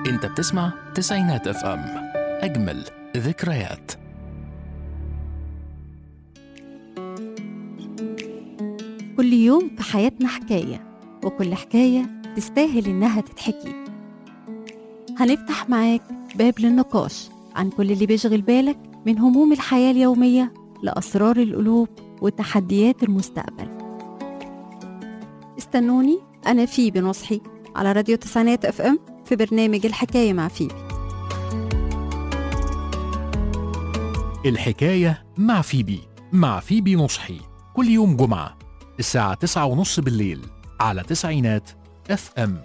انت بتسمع تسعينات اف ام اجمل ذكريات كل يوم في حياتنا حكاية وكل حكاية تستاهل إنها تتحكي هنفتح معاك باب للنقاش عن كل اللي بيشغل بالك من هموم الحياة اليومية لأسرار القلوب وتحديات المستقبل استنوني أنا فيبي نصحي على راديو تسعينات اف ام في برنامج الحكاية مع فيبي الحكاية مع فيبي مع فيبي نصحي كل يوم جمعة الساعة تسعة ونص بالليل على تسعينات اف ام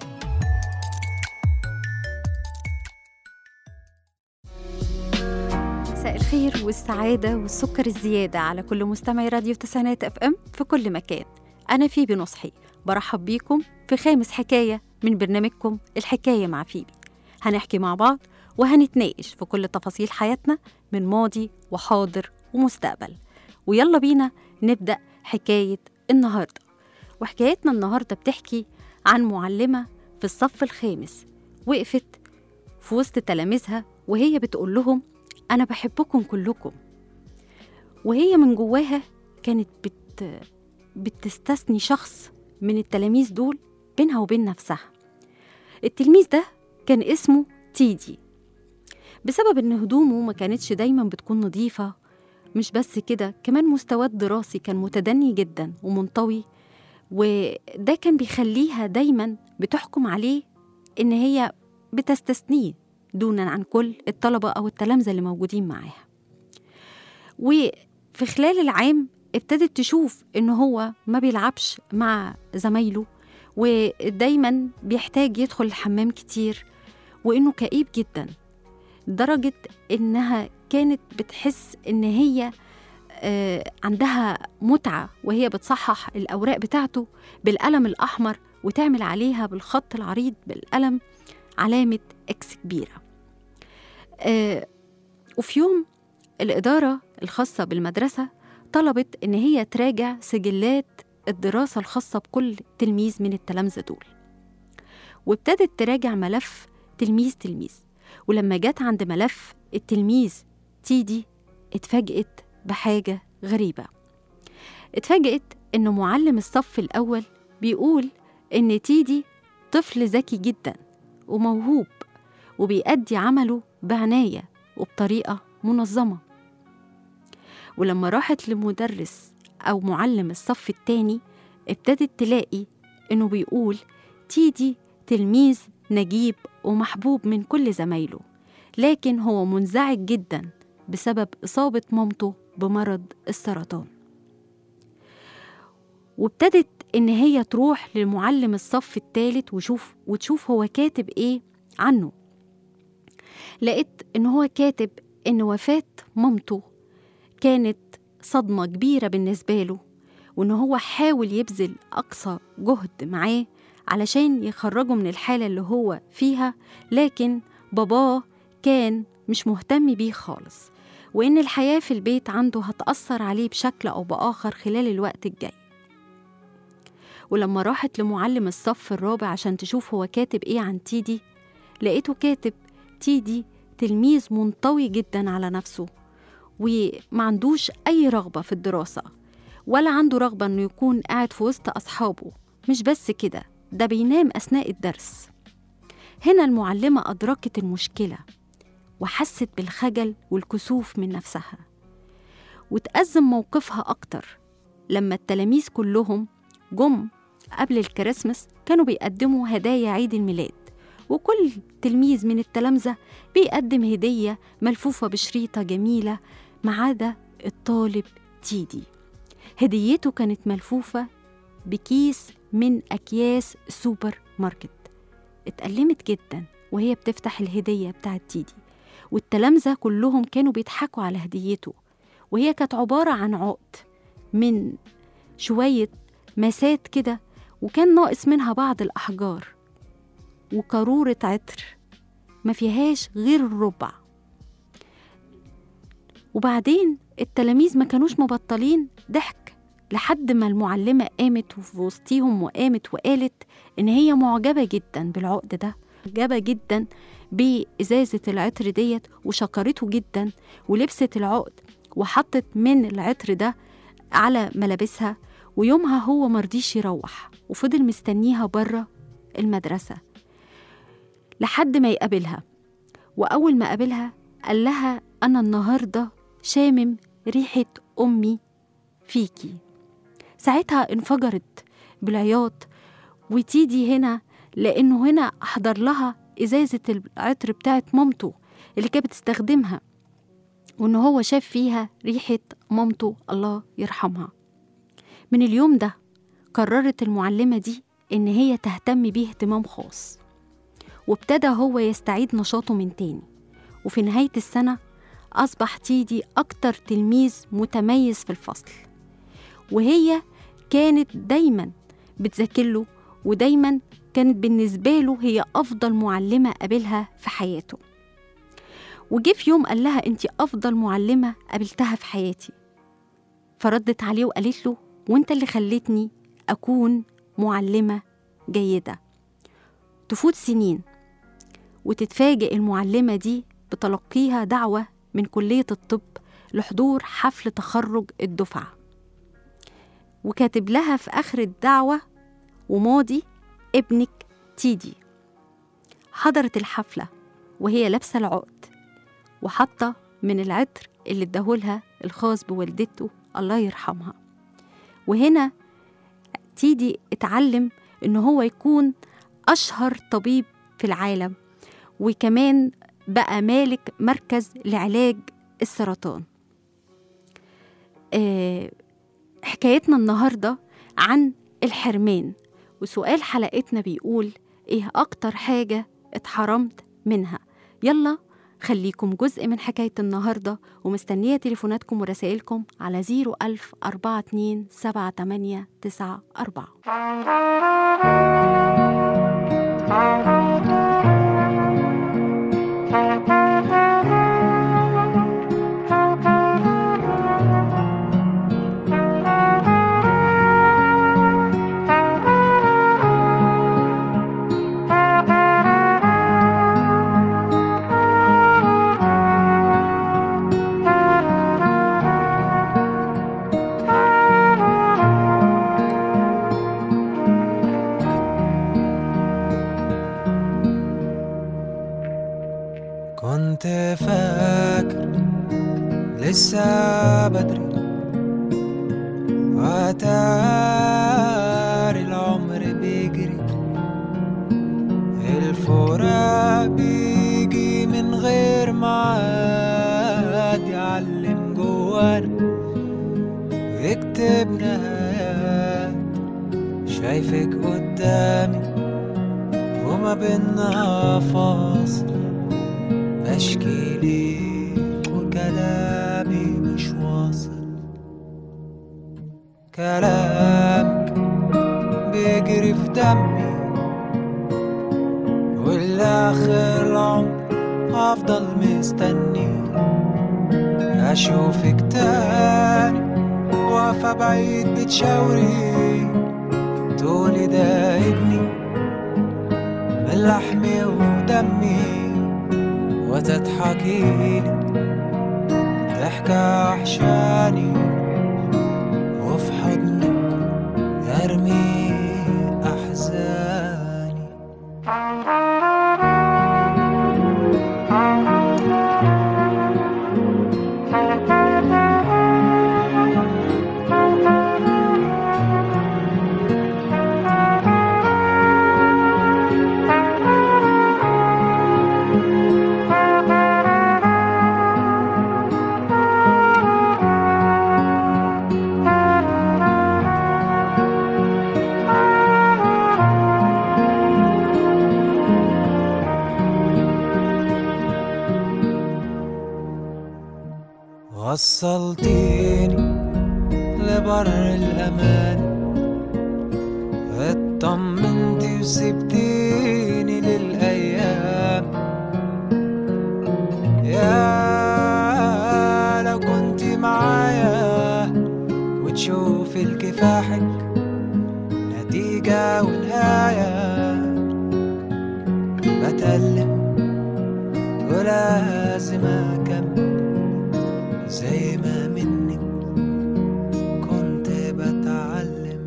مساء الخير والسعادة والسكر الزيادة على كل مستمعي راديو تسعينات اف ام في كل مكان أنا فيبي نصحي برحب بيكم في خامس حكاية من برنامجكم الحكاية مع فيبي هنحكي مع بعض وهنتناقش في كل تفاصيل حياتنا من ماضي وحاضر ومستقبل ويلا بينا نبدأ حكاية النهاردة وحكايتنا النهاردة بتحكي عن معلمة في الصف الخامس وقفت في وسط تلاميذها وهي بتقول لهم أنا بحبكم كلكم وهي من جواها كانت بت... بتستثني شخص من التلاميذ دول بينها وبين نفسها التلميذ ده كان اسمه تيدي بسبب ان هدومه ما كانتش دايما بتكون نظيفة مش بس كده كمان مستواه الدراسي كان متدني جدا ومنطوي وده كان بيخليها دايما بتحكم عليه ان هي بتستثنيه دونا عن كل الطلبة أو التلامذة اللي موجودين معاها وفي خلال العام ابتدت تشوف إن هو ما بيلعبش مع زمايله ودايما بيحتاج يدخل الحمام كتير وإنه كئيب جدا لدرجة إنها كانت بتحس إن هي آه، عندها متعة وهي بتصحح الأوراق بتاعته بالقلم الأحمر وتعمل عليها بالخط العريض بالقلم علامة إكس كبيرة آه، وفي يوم الإدارة الخاصة بالمدرسة طلبت إن هي تراجع سجلات الدراسة الخاصة بكل تلميذ من التلامذة دول وابتدت تراجع ملف تلميذ تلميذ ولما جت عند ملف التلميذ تيدي اتفاجئت بحاجة غريبة اتفاجئت إن معلم الصف الأول بيقول إن تيدي طفل ذكي جدا وموهوب وبيأدي عمله بعناية وبطريقة منظمة ولما راحت لمدرس أو معلم الصف التاني ابتدت تلاقي إنه بيقول تيدي تلميذ نجيب ومحبوب من كل زمايله لكن هو منزعج جدا بسبب إصابة مامته بمرض السرطان وابتدت إن هي تروح لمعلم الصف الثالث وشوف وتشوف هو كاتب إيه عنه لقيت إن هو كاتب إن وفاة مامته كانت صدمة كبيرة بالنسبة له وإن هو حاول يبذل أقصى جهد معاه علشان يخرجه من الحالة اللي هو فيها لكن باباه كان مش مهتم بيه خالص وإن الحياة في البيت عنده هتأثر عليه بشكل أو بآخر خلال الوقت الجاي ولما راحت لمعلم الصف الرابع عشان تشوف هو كاتب إيه عن تيدي لقيته كاتب تيدي تلميذ منطوي جدا على نفسه وما عندوش أي رغبة في الدراسة ولا عنده رغبة إنه يكون قاعد في وسط أصحابه مش بس كده ده بينام أثناء الدرس هنا المعلمة أدركت المشكلة وحست بالخجل والكسوف من نفسها وتأزم موقفها أكتر لما التلاميذ كلهم جم قبل الكريسماس كانوا بيقدموا هدايا عيد الميلاد وكل تلميذ من التلامذة بيقدم هدية ملفوفة بشريطة جميلة ما عدا الطالب تيدي هديته كانت ملفوفة بكيس من أكياس سوبر ماركت اتألمت جدا وهي بتفتح الهدية بتاعت تيدي والتلامذة كلهم كانوا بيضحكوا على هديته وهي كانت عبارة عن عقد من شوية مسات كده وكان ناقص منها بعض الأحجار وقارورة عطر ما فيهاش غير الربع وبعدين التلاميذ ما كانوش مبطلين ضحك لحد ما المعلمة قامت في وسطيهم وقامت وقالت إن هي معجبة جدا بالعقد ده جابة جدا بإزازة العطر ديت وشكرته جدا ولبست العقد وحطت من العطر ده على ملابسها ويومها هو مرضيش يروح وفضل مستنيها بره المدرسة لحد ما يقابلها وأول ما قابلها قال لها أنا النهاردة شامم ريحة أمي فيكي ساعتها انفجرت بالعياط وتيدي هنا لأنه هنا أحضر لها إزازة العطر بتاعت مامته اللي كانت بتستخدمها وإن هو شاف فيها ريحة مامته الله يرحمها من اليوم ده قررت المعلمة دي إن هي تهتم بيه اهتمام خاص وابتدى هو يستعيد نشاطه من تاني وفي نهاية السنة أصبح تيدي أكتر تلميذ متميز في الفصل وهي كانت دايما بتذاكر ودايما كانت بالنسبة له هي أفضل معلمة قابلها في حياته وجه في يوم قال لها أنت أفضل معلمة قابلتها في حياتي فردت عليه وقالت له وانت اللي خلتني أكون معلمة جيدة تفوت سنين وتتفاجئ المعلمة دي بتلقيها دعوة من كلية الطب لحضور حفل تخرج الدفعة وكاتب لها في آخر الدعوة وماضي ابنك تيدي حضرت الحفلة وهي لابسة العقد وحاطة من العطر اللي اداهولها الخاص بوالدته الله يرحمها وهنا تيدي اتعلم ان هو يكون اشهر طبيب في العالم وكمان بقى مالك مركز لعلاج السرطان آه حكايتنا النهارده عن الحرمان وسؤال حلقتنا بيقول ايه اكتر حاجه اتحرمت منها يلا خليكم جزء من حكاية النهاردة ومستنية تليفوناتكم ورسائلكم على 01000 42 78 94 كنت فاكر لسه بدري وتاري العمر بيجري الفراق بيجي من غير ميعاد يعلم جوانا ويكتب نهايات شايفك قدامي وما بينا فاصل بشكي ليك وكلامي مش واصل كلامك بيجري في دمي والآخر العمر هفضل مستني أشوفك تاني واقفة بعيد بتشاوري تقولي ده ابني من لحمي ودمي وتضحكي لي ضحكة وحشاني وفي حضنك ارمي احزاني وصلتيني لبر الأمان اطمنتي وسبتيني للأيام يا لو كنت معايا وتشوفي الكفاحك نتيجة ونهاية بتألم ولازم أكمل زي ما منك كنت بتعلم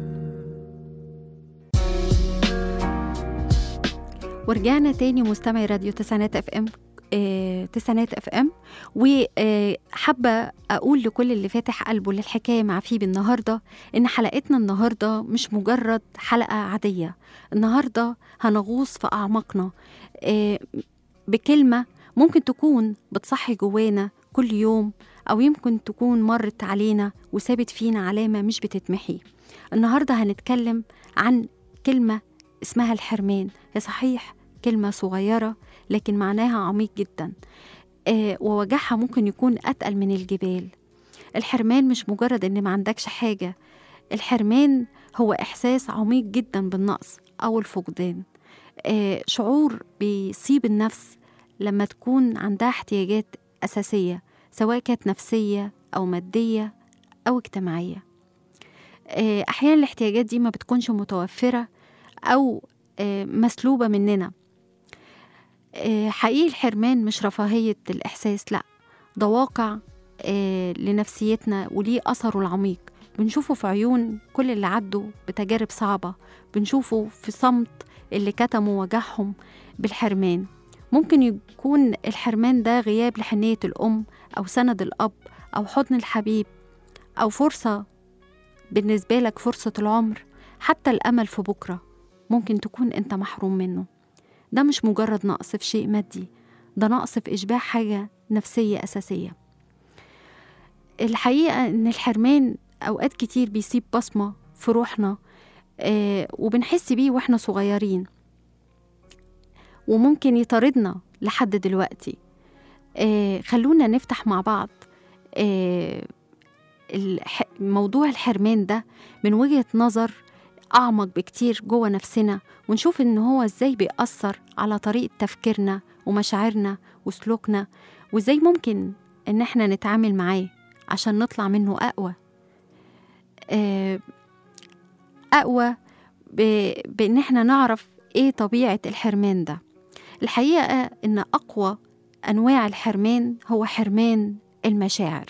ورجعنا تاني مستمعي راديو تسعينات اف ام آه، تسعينات اف ام وحابه اقول لكل اللي فاتح قلبه للحكايه مع فيبي النهارده ان حلقتنا النهارده مش مجرد حلقه عاديه النهارده هنغوص في اعماقنا آه، بكلمه ممكن تكون بتصحي جوانا كل يوم او يمكن تكون مرت علينا وسابت فينا علامه مش بتتمحي النهارده هنتكلم عن كلمه اسمها الحرمان هي صحيح كلمة صغيرة لكن معناها عميق جدا آه ووجعها ممكن يكون أتقل من الجبال الحرمان مش مجرد إن ما عندكش حاجة الحرمان هو إحساس عميق جدا بالنقص أو الفقدان آه شعور بيصيب النفس لما تكون عندها احتياجات أساسية سواء كانت نفسية أو مادية أو اجتماعية آه أحيانا الاحتياجات دي ما بتكونش متوفرة أو آه، مسلوبة مننا آه، حقيقي الحرمان مش رفاهية الإحساس لأ ده واقع آه، لنفسيتنا وليه أثره العميق بنشوفه في عيون كل اللي عدوا بتجارب صعبة بنشوفه في صمت اللي كتموا وجعهم بالحرمان ممكن يكون الحرمان ده غياب لحنية الأم أو سند الأب أو حضن الحبيب أو فرصة بالنسبة لك فرصة العمر حتى الأمل في بكرة ممكن تكون أنت محروم منه ده مش مجرد نقص في شيء مادي ده نقص في إشباع حاجة نفسية أساسية الحقيقة إن الحرمان أوقات كتير بيسيب بصمة في روحنا آه وبنحس بيه وإحنا صغيرين وممكن يطاردنا لحد دلوقتي آه خلونا نفتح مع بعض آه الح- موضوع الحرمان ده من وجهة نظر أعمق بكتير جوه نفسنا ونشوف إن هو إزاي بيأثر على طريقة تفكيرنا ومشاعرنا وسلوكنا وإزاي ممكن إن إحنا نتعامل معاه عشان نطلع منه أقوى آه، أقوى ب- بإن إحنا نعرف إيه طبيعة الحرمان ده الحقيقة إن أقوى أنواع الحرمان هو حرمان المشاعر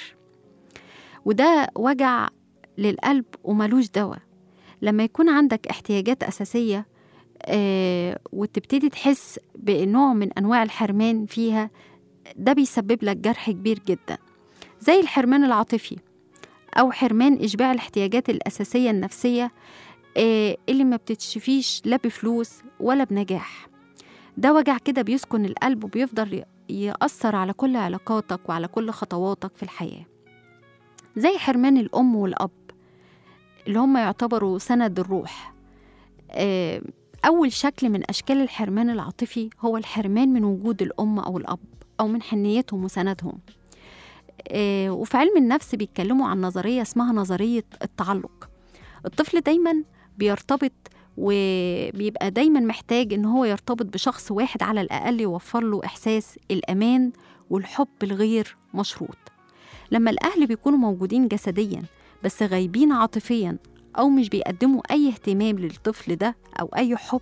وده وجع للقلب وملوش دواء لما يكون عندك احتياجات أساسية آه وتبتدي تحس بنوع من أنواع الحرمان فيها ده بيسبب لك جرح كبير جدا زي الحرمان العاطفي أو حرمان إشباع الاحتياجات الأساسية النفسية آه اللي ما بتتشفيش لا بفلوس ولا بنجاح ده وجع كده بيسكن القلب وبيفضل ي- يأثر على كل علاقاتك وعلى كل خطواتك في الحياة زي حرمان الأم والأب اللي هم يعتبروا سند الروح آه، أول شكل من أشكال الحرمان العاطفي هو الحرمان من وجود الأم أو الأب أو من حنيتهم وسندهم آه، وفي علم النفس بيتكلموا عن نظرية اسمها نظرية التعلق الطفل دايما بيرتبط وبيبقى دايما محتاج ان هو يرتبط بشخص واحد على الاقل يوفر له احساس الامان والحب الغير مشروط لما الاهل بيكونوا موجودين جسديا بس غايبين عاطفيا او مش بيقدموا اي اهتمام للطفل ده او اي حب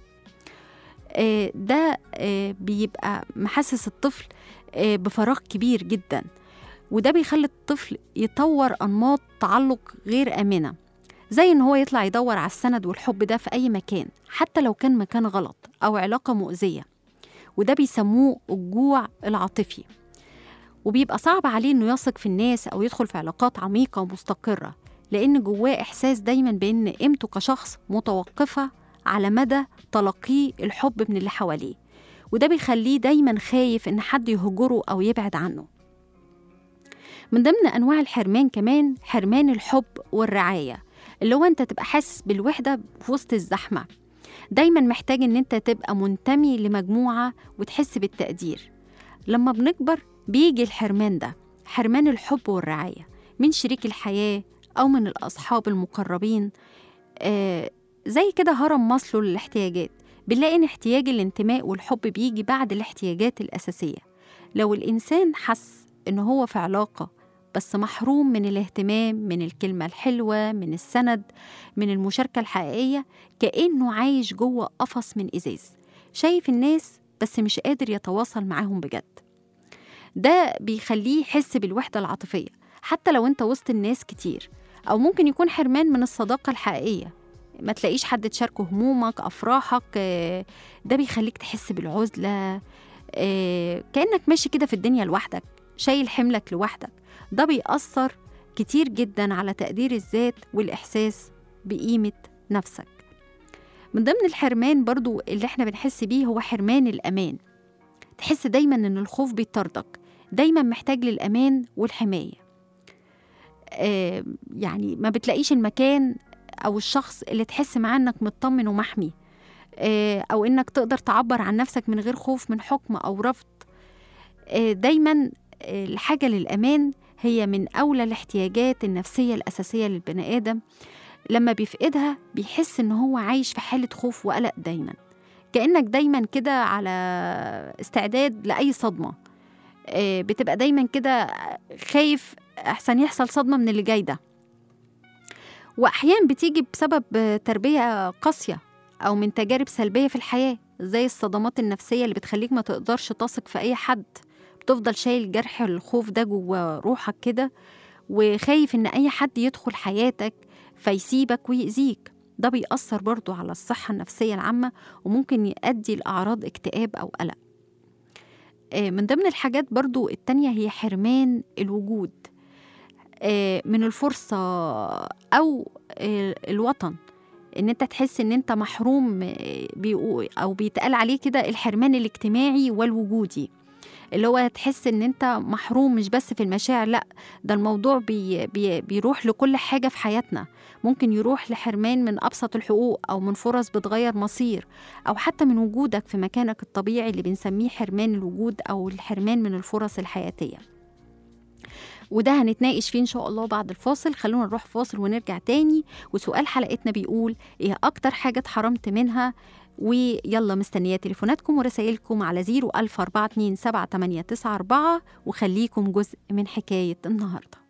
آه، ده آه، بيبقى محسس الطفل آه، بفراغ كبير جدا وده بيخلي الطفل يطور انماط تعلق غير امنه زي ان هو يطلع يدور على السند والحب ده في اي مكان حتى لو كان مكان غلط او علاقه مؤذيه وده بيسموه الجوع العاطفي وبيبقى صعب عليه انه يثق في الناس او يدخل في علاقات عميقه ومستقره لان جواه احساس دايما بان قيمته كشخص متوقفه على مدى تلقيه الحب من اللي حواليه وده بيخليه دايما خايف ان حد يهجره او يبعد عنه من ضمن انواع الحرمان كمان حرمان الحب والرعايه اللي هو انت تبقى حاسس بالوحده في وسط الزحمه دايما محتاج ان انت تبقى منتمي لمجموعه وتحس بالتقدير لما بنكبر بيجي الحرمان ده حرمان الحب والرعايه من شريك الحياه او من الاصحاب المقربين آه زي كده هرم ماسلو للاحتياجات بنلاقي ان احتياج الانتماء والحب بيجي بعد الاحتياجات الاساسيه لو الانسان حس ان هو في علاقه بس محروم من الاهتمام من الكلمه الحلوه من السند من المشاركه الحقيقيه كانه عايش جوه قفص من ازاز شايف الناس بس مش قادر يتواصل معاهم بجد ده بيخليه يحس بالوحدة العاطفية حتى لو انت وسط الناس كتير أو ممكن يكون حرمان من الصداقة الحقيقية ما تلاقيش حد تشاركه همومك أفراحك آه، ده بيخليك تحس بالعزلة آه، كأنك ماشي كده في الدنيا لوحدك شايل حملك لوحدك ده بيأثر كتير جدا على تقدير الذات والإحساس بقيمة نفسك من ضمن الحرمان برضو اللي احنا بنحس بيه هو حرمان الأمان تحس دايما ان الخوف بيطاردك دايما محتاج للأمان والحماية آه يعني ما بتلاقيش المكان أو الشخص اللي تحس معاه انك مطمن ومحمي آه أو انك تقدر تعبر عن نفسك من غير خوف من حكم أو رفض آه دايما آه، الحاجة للأمان هي من أولى الاحتياجات النفسية الأساسية للبني آدم لما بيفقدها بيحس إن هو عايش في حالة خوف وقلق دايما كأنك دايما كده على استعداد لأي صدمة آه، بتبقى دايما كده خايف أحسن يحصل صدمة من اللي جاي ده وأحيانا بتيجي بسبب آه، تربية قاسية أو من تجارب سلبية في الحياة زي الصدمات النفسية اللي بتخليك ما تقدرش تثق في أي حد بتفضل شايل جرح الخوف ده جوه روحك كده وخايف إن أي حد يدخل حياتك فيسيبك ويأذيك ده بيأثر برضو على الصحة النفسية العامة وممكن يؤدي لأعراض اكتئاب أو قلق آه، من ضمن الحاجات برضو التانية هي حرمان الوجود آه، من الفرصة أو آه، الوطن ان انت تحس ان انت محروم آه، بيقو- او بيتقال عليه كده الحرمان الاجتماعي والوجودي اللي هو تحس ان انت محروم مش بس في المشاعر لا ده الموضوع بي بي بيروح لكل حاجة في حياتنا ممكن يروح لحرمان من أبسط الحقوق أو من فرص بتغير مصير أو حتى من وجودك في مكانك الطبيعي اللي بنسميه حرمان الوجود أو الحرمان من الفرص الحياتية وده هنتناقش فيه إن شاء الله بعد الفاصل خلونا نروح فاصل ونرجع تاني وسؤال حلقتنا بيقول إيه أكتر حاجة اتحرمت منها ويلا مستنية تليفوناتكم ورسائلكم على 014278994 وخليكم جزء من حكاية النهاردة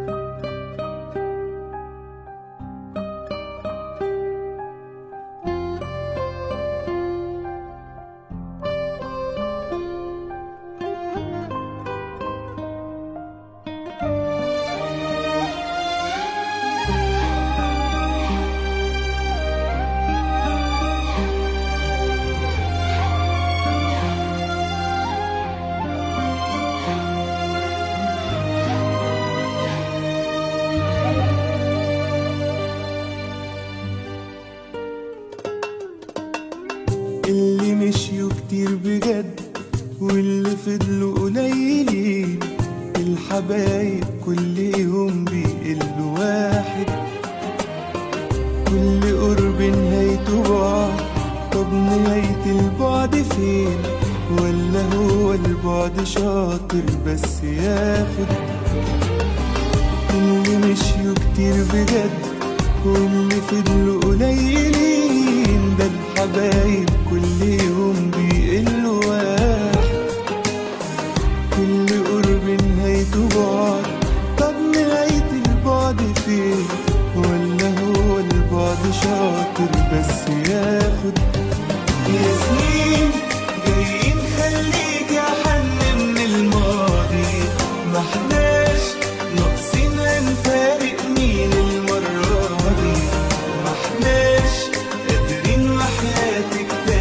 اللي مشيوا كتير بجد واللي فضلوا قليلين الحبايب كل يوم بيقلوا واحد كل قرب نهايته بعد طب نهاية البعد فين ولا هو البعد شاطر بس ياخد اللي مشيوا كتير بجد واللي فضلوا قليلين ده الحبايب كل يوم بيقلوا واحد كل قرب نهايته بعد طب نهاية البعد فين ولا هو البعد شاطر بس ياخد يا سنين جايين خليك يا حن من الماضي ما احناش ناقصين هنفارق مين المرة دي ما احناش قادرين وحياتك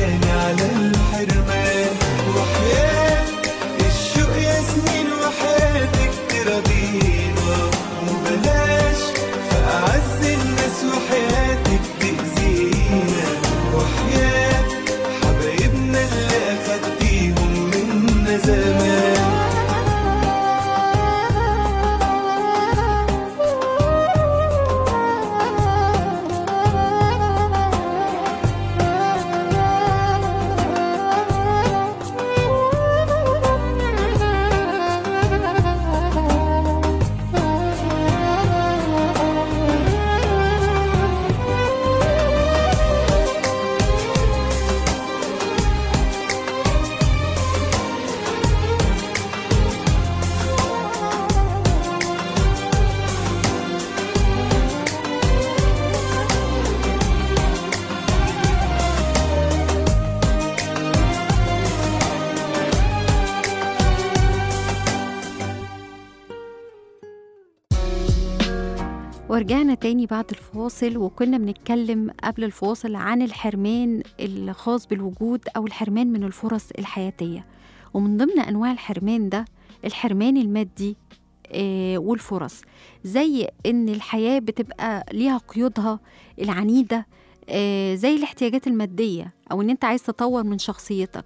ورجعنا تاني بعد الفاصل وكنا بنتكلم قبل الفاصل عن الحرمان الخاص بالوجود أو الحرمان من الفرص الحياتية ومن ضمن أنواع الحرمان ده الحرمان المادي آه، والفرص زي إن الحياة بتبقى ليها قيودها العنيدة آه، زي الاحتياجات المادية أو إن أنت عايز تطور من شخصيتك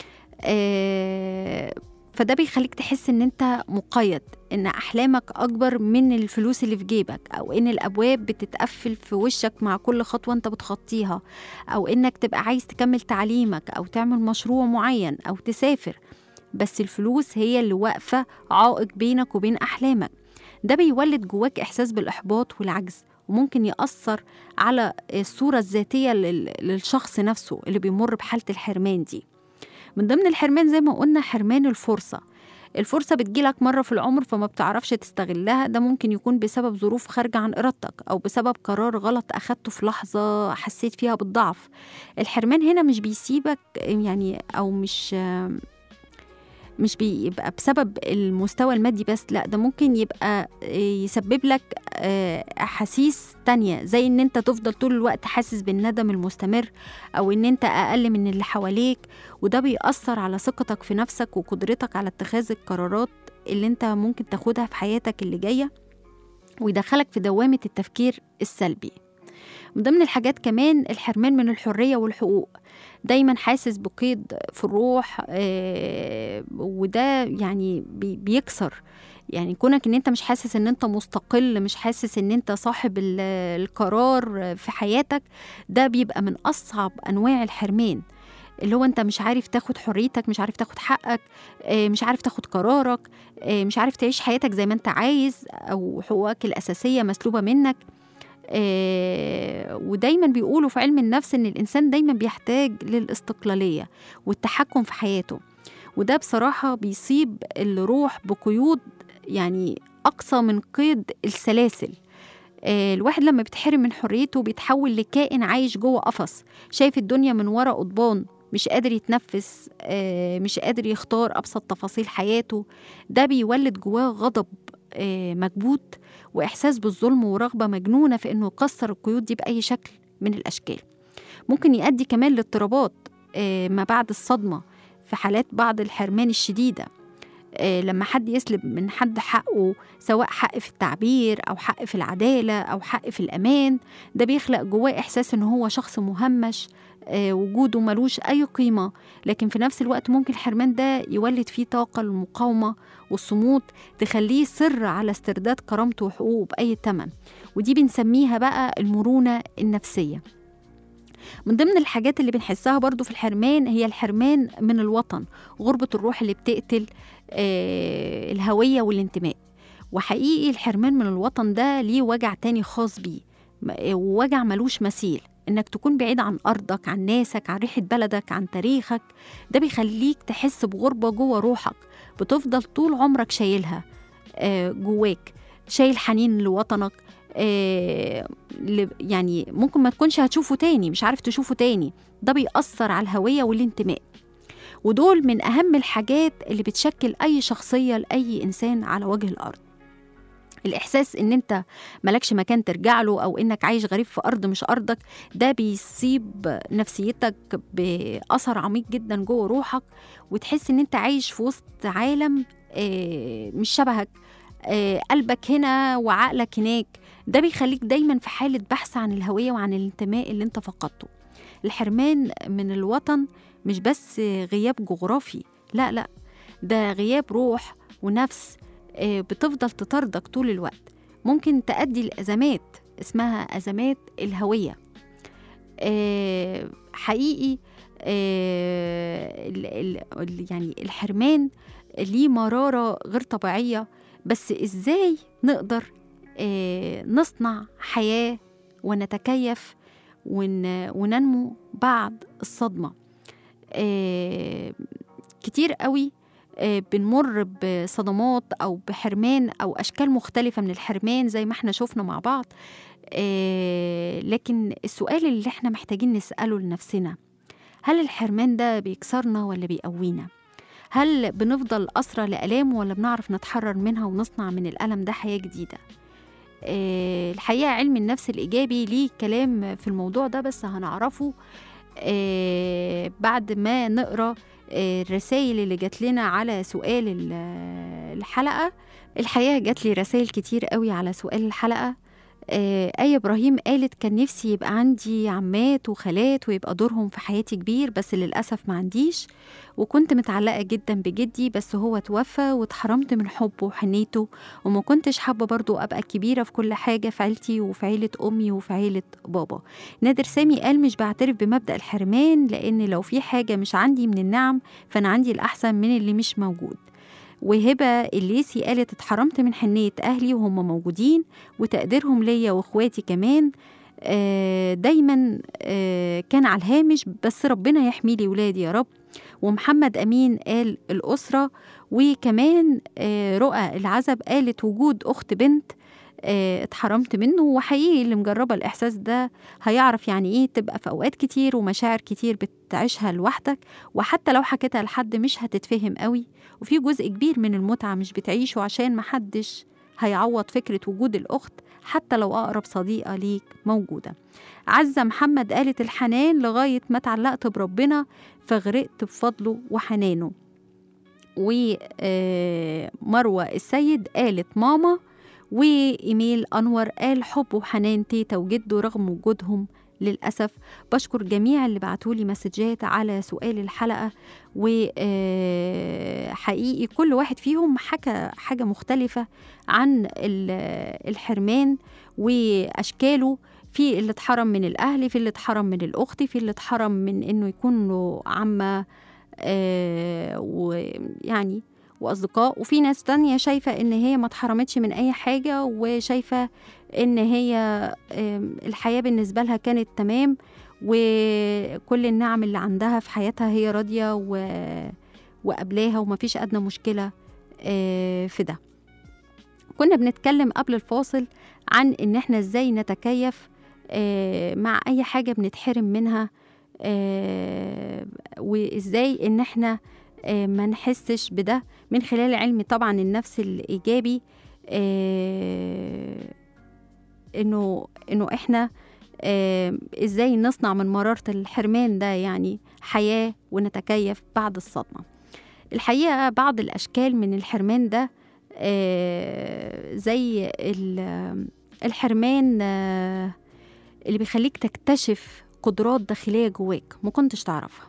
آه، فده بيخليك تحس إن أنت مقيد إن أحلامك أكبر من الفلوس اللي في جيبك أو إن الأبواب بتتقفل في وشك مع كل خطوة أنت بتخطيها أو إنك تبقى عايز تكمل تعليمك أو تعمل مشروع معين أو تسافر بس الفلوس هي اللي واقفة عائق بينك وبين أحلامك ده بيولد جواك إحساس بالإحباط والعجز وممكن يأثر على الصورة الذاتية لل- للشخص نفسه اللي بيمر بحالة الحرمان دي من ضمن الحرمان زي ما قلنا حرمان الفرصة الفرصة بتجيلك مرة في العمر فما بتعرفش تستغلها ده ممكن يكون بسبب ظروف خارجة عن إرادتك أو بسبب قرار غلط أخدته في لحظة حسيت فيها بالضعف الحرمان هنا مش بيسيبك يعني أو مش مش بيبقى بسبب المستوى المادي بس لا ده ممكن يبقى يسبب لك آه، أحاسيس تانية زي إن أنت تفضل طول الوقت حاسس بالندم المستمر أو إن أنت أقل من اللي حواليك وده بيأثر على ثقتك في نفسك وقدرتك على اتخاذ القرارات اللي انت ممكن تاخدها في حياتك اللي جاية ويدخلك في دوامة التفكير السلبي من ضمن الحاجات كمان الحرمان من الحرية والحقوق دايما حاسس بقيد في الروح آه، وده يعني بي- بيكسر يعني كونك ان انت مش حاسس ان انت مستقل مش حاسس ان انت صاحب ال- القرار في حياتك ده بيبقى من اصعب انواع الحرمان اللي هو انت مش عارف تاخد حريتك مش عارف تاخد حقك آه، مش عارف تاخد قرارك آه، مش عارف تعيش حياتك زي ما انت عايز او حقوقك الاساسيه مسلوبه منك آه، ودايما بيقولوا في علم النفس ان الانسان دايما بيحتاج للاستقلاليه والتحكم في حياته وده بصراحه بيصيب الروح بقيود يعني اقصى من قيد السلاسل آه، الواحد لما بيتحرم من حريته بيتحول لكائن عايش جوه قفص شايف الدنيا من ورا قضبان مش قادر يتنفس آه، مش قادر يختار أبسط تفاصيل حياته ده بيولد جواه غضب آه، مكبوت وإحساس بالظلم ورغبة مجنونة في إنه يكسر القيود دي بأي شكل من الأشكال ممكن يؤدي كمان لاضطرابات آه، ما بعد الصدمة في حالات بعض الحرمان الشديدة آه، لما حد يسلب من حد حقه سواء حق في التعبير أو حق في العدالة أو حق في الأمان ده بيخلق جواه إحساس إن هو شخص مهمش آه، وجوده ملوش أي قيمة لكن في نفس الوقت ممكن الحرمان ده يولد فيه طاقة المقاومة والصمود تخليه يصر على استرداد كرامته وحقوقه بأي تمن ودي بنسميها بقى المرونة النفسية من ضمن الحاجات اللي بنحسها برضو في الحرمان هي الحرمان من الوطن غربة الروح اللي بتقتل آه، الهوية والانتماء وحقيقي الحرمان من الوطن ده ليه وجع تاني خاص بيه م- ووجع ملوش مثيل انك تكون بعيد عن ارضك عن ناسك عن ريحه بلدك عن تاريخك ده بيخليك تحس بغربه جوه روحك بتفضل طول عمرك شايلها آه، جواك شايل حنين لوطنك آه، ل- يعني ممكن ما تكونش هتشوفه تاني مش عارف تشوفه تاني ده بيأثر على الهوية والانتماء ودول من أهم الحاجات اللي بتشكل أي شخصية لأي إنسان على وجه الأرض الإحساس إن أنت ملكش مكان ترجع له أو إنك عايش غريب في أرض مش أرضك ده بيصيب نفسيتك بأثر عميق جدا جوه روحك وتحس إن أنت عايش في وسط عالم آه، مش شبهك آه، قلبك هنا وعقلك هناك ده بيخليك دايما في حالة بحث عن الهوية وعن الانتماء اللي انت فقدته الحرمان من الوطن مش بس غياب جغرافي لا لا ده غياب روح ونفس آه، بتفضل تطاردك طول الوقت ممكن تؤدي لأزمات اسمها أزمات الهوية آه، حقيقي آه، ال- ال- ال- يعني الحرمان ليه مرارة غير طبيعية بس إزاي نقدر آه، نصنع حياة ونتكيف ون- وننمو بعد الصدمة آه، كتير قوي آه، بنمر بصدمات أو بحرمان أو أشكال مختلفة من الحرمان زي ما احنا شفنا مع بعض آه، لكن السؤال اللي احنا محتاجين نسأله لنفسنا هل الحرمان ده بيكسرنا ولا بيقوينا؟ هل بنفضل أسرى لآلام ولا بنعرف نتحرر منها ونصنع من الألم ده حياة جديدة؟ آه، الحقيقة علم النفس الإيجابي ليه كلام في الموضوع ده بس هنعرفه آه، بعد ما نقرأ آه، الرسائل اللي جات لنا على سؤال ال- الحلقة الحقيقة جات لي رسائل كتير قوي على سؤال الحلقة آه، آية إبراهيم قالت كان نفسي يبقى عندي عمات وخالات ويبقى دورهم في حياتي كبير بس للأسف ما عنديش وكنت متعلقة جدا بجدي بس هو توفى واتحرمت من حبه وحنيته وما كنتش حابة برضو أبقى كبيرة في كل حاجة في عيلتي وفي عيلة أمي وفي عيلة بابا نادر سامي قال مش بعترف بمبدأ الحرمان لأن لو في حاجة مش عندي من النعم فأنا عندي الأحسن من اللي مش موجود وهبة الليسي قالت اتحرمت من حنية أهلي وهم موجودين وتقديرهم ليا وإخواتي كمان آه، دايما آه، كان على الهامش بس ربنا يحمي لي ولادي يا رب ومحمد أمين قال الأسرة وكمان آه، رؤى العزب قالت وجود أخت بنت آه، اتحرمت منه وحقيقي اللي مجربة الإحساس ده هيعرف يعني إيه تبقى في أوقات كتير ومشاعر كتير بتعيشها لوحدك وحتى لو حكيتها لحد مش هتتفهم قوي وفي جزء كبير من المتعة مش بتعيشه عشان محدش هيعوض فكرة وجود الأخت حتى لو أقرب صديقة ليك موجودة عزة محمد قالت الحنان لغاية ما اتعلقت بربنا فغرقت بفضله وحنانه ومروة السيد قالت ماما وإيميل أنور قال حب وحنان تيتا وجده رغم وجودهم للأسف بشكر جميع اللي بعتولي مسجات على سؤال الحلقة وحقيقي كل واحد فيهم حكى حاجة مختلفة عن ال- الحرمان وأشكاله في اللي اتحرم من الأهل في اللي اتحرم من الأخت في اللي اتحرم من إنه يكون له عمة آه، ويعني وأصدقاء وفي ناس تانية شايفة إن هي ما اتحرمتش من أي حاجة وشايفة إن هي آم، الحياة بالنسبة لها كانت تمام وكل النعم اللي عندها في حياتها هي راضية و... وقبلاها ومفيش أدنى مشكلة آه، في ده كنا بنتكلم قبل الفاصل عن إن إحنا إزاي نتكيف آه، مع أي حاجة بنتحرم منها آه، وإزاي إن إحنا آه، ما نحسش بده من خلال علم طبعا النفس الإيجابي آه، إنه إنه إحنا آه، إزاي نصنع من مرارة الحرمان ده يعني حياة ونتكيف بعد الصدمة الحقيقة بعض الأشكال من الحرمان ده آه، زي ال- الحرمان آه، اللي بيخليك تكتشف قدرات داخلية جواك ما كنتش تعرفها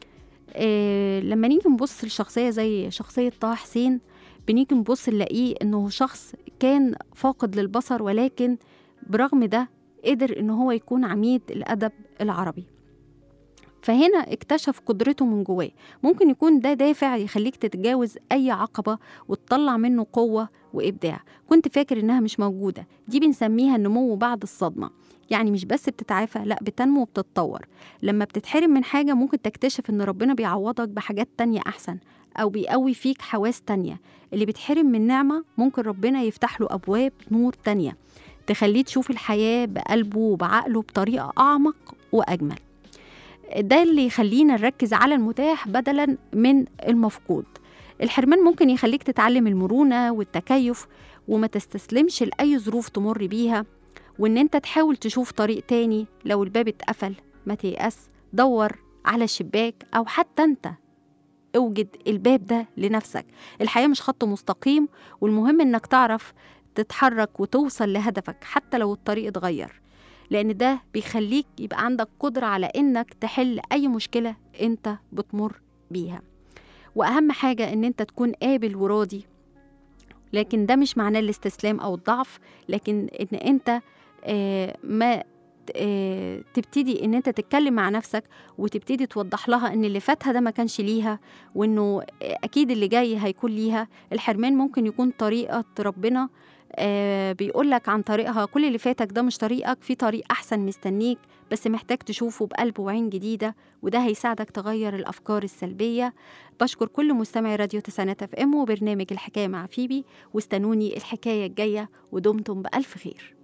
آه، لما نيجي نبص لشخصية زي شخصية طه حسين بنيجي نبص نلاقيه إنه شخص كان فاقد للبصر ولكن برغم ده قدر إن هو يكون عميد الأدب العربي فهنا اكتشف قدرته من جواه ممكن يكون ده دافع يخليك تتجاوز أي عقبة وتطلع منه قوة وإبداع كنت فاكر إنها مش موجودة دي بنسميها النمو بعد الصدمة يعني مش بس بتتعافى لا بتنمو وبتتطور لما بتتحرم من حاجة ممكن تكتشف إن ربنا بيعوضك بحاجات تانية أحسن أو بيقوي فيك حواس تانية اللي بيتحرم من نعمة ممكن ربنا يفتح له أبواب نور تانية تخليه تشوف الحياة بقلبه وبعقله بطريقة أعمق وأجمل ده اللي يخلينا نركز على المتاح بدلا من المفقود الحرمان ممكن يخليك تتعلم المرونة والتكيف وما تستسلمش لأي ظروف تمر بيها وإن أنت تحاول تشوف طريق تاني لو الباب اتقفل ما تيأس دور على الشباك أو حتى أنت اوجد الباب ده لنفسك الحياة مش خط مستقيم والمهم إنك تعرف تتحرك وتوصل لهدفك حتى لو الطريق اتغير لأن ده بيخليك يبقى عندك قدرة على إنك تحل أي مشكلة أنت بتمر بيها وأهم حاجة إن أنت تكون قابل وراضي لكن ده مش معناه الاستسلام أو الضعف لكن إن أنت آه، ما آه، تبتدي ان انت تتكلم مع نفسك وتبتدي توضح لها ان اللي فاتها ده ما كانش ليها وانه آه، اكيد اللي جاي هيكون ليها الحرمان ممكن يكون طريقه ربنا آه بيقول لك عن طريقها كل اللي فاتك ده مش طريقك في طريق احسن مستنيك بس محتاج تشوفه بقلب وعين جديده وده هيساعدك تغير الافكار السلبيه بشكر كل مستمعي راديو تسعينات اف ام وبرنامج الحكايه مع فيبي واستنوني الحكايه الجايه ودمتم بالف خير